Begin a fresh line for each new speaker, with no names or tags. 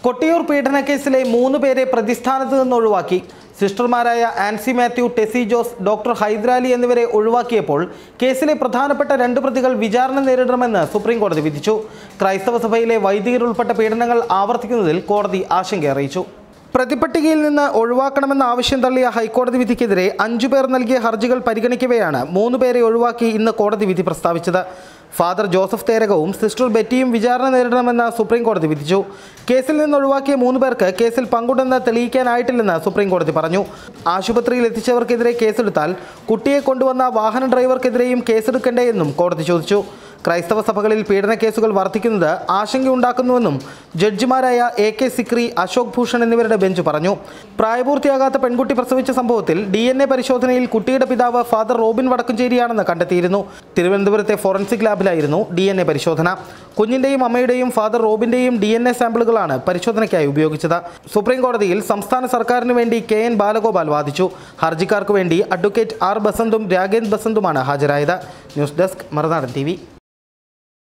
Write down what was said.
കൊട്ടിയൂർ പീഡനക്കേസിലെ മൂന്ന് പേരെ പ്രതിസ്ഥാനത്ത് നിന്ന് ഒഴിവാക്കി സിസ്റ്റർമാരായ ആൻസി മാത്യു ടെസി ജോസ് ഡോക്ടർ ഹൈദരാലി എന്നിവരെ ഒഴിവാക്കിയപ്പോൾ കേസിലെ പ്രധാനപ്പെട്ട രണ്ട് പ്രതികൾ വിചാരണ നേരിടണമെന്ന് സുപ്രീം കോടതി വിധിച്ചു ക്രൈസ്തവ സഭയിലെ വൈദികർ ഉൾപ്പെട്ട പീഡനങ്ങൾ ആവർത്തിക്കുന്നതിൽ കോടതി ആശങ്ക അറിയിച്ചു പ്രതിപട്ടികയിൽ നിന്ന് ഒഴിവാക്കണമെന്ന ആവശ്യം തള്ളിയ ഹൈക്കോടതി വിധിക്കെതിരെ അഞ്ചു പേർ നൽകിയ ഹർജികൾ പരിഗണിക്കവെയാണ് മൂന്ന് പേരെ ഒഴിവാക്കി ഇന്ന് കോടതി വിധി പ്രസ്താവിച്ചത് ഫാദർ ജോസഫ് തേരകവും സിസ്റ്റർ ബെറ്റിയും വിചാരണ നേരിടണമെന്ന് സുപ്രീം കോടതി വിധിച്ചു കേസിൽ നിന്ന് ഒഴിവാക്കിയ മൂന്ന് പേർക്ക് കേസിൽ പങ്കുണ്ടെന്ന് തെളിയിക്കാനായിട്ടില്ലെന്ന് സുപ്രീം കോടതി പറഞ്ഞു ആശുപത്രിയിൽ എത്തിച്ചവർക്കെതിരെ കേസെടുത്താൽ കുട്ടിയെ കൊണ്ടുവന്ന വാഹന ഡ്രൈവർക്കെതിരെയും കേസെടുക്കണ്ടേ എന്നും കോടതി ചോദിച്ചു ക്രൈസ്തവ സഭകളിൽ പീഡന കേസുകൾ വർദ്ധിക്കുന്നത് ആശങ്കയുണ്ടാക്കുന്നുവെന്നും ജഡ്ജിമാരായ എ കെ സിക്രി അശോക് ഭൂഷൺ എന്നിവരുടെ ബെഞ്ച് പറഞ്ഞു പ്രായപൂർത്തിയാകാത്ത പെൺകുട്ടി പ്രസവിച്ച സംഭവത്തിൽ ഡി എൻ എ പരിശോധനയിൽ കുട്ടിയുടെ പിതാവ് ഫാദർ റോബിൻ വടക്കുംചേരിയാണെന്ന് കണ്ടെത്തിയിരുന്നു തിരുവനന്തപുരത്തെ ഫോറൻസിക് ലാബിലായിരുന്നു ഡി എൻ എ പരിശോധന കുഞ്ഞിന്റെയും അമ്മയുടെയും ഫാദർ റോബിന്റെയും ഡി എൻ എ സാമ്പിളുകളാണ് പരിശോധനയ്ക്കായി ഉപയോഗിച്ചത് സുപ്രീം കോടതിയിൽ സംസ്ഥാന സർക്കാരിന് വേണ്ടി കെ എൻ ബാലഗോപാൽ വാദിച്ചു ഹർജിക്കാർക്ക് വേണ്ടി അഡ്വക്കേറ്റ് ആർ ബസന്തും രാഗേന്ദ് ബസന്തുമാണ് ഹാജരായത് ന്യൂസ് ഡെസ്ക് മറുനാടൻ ടി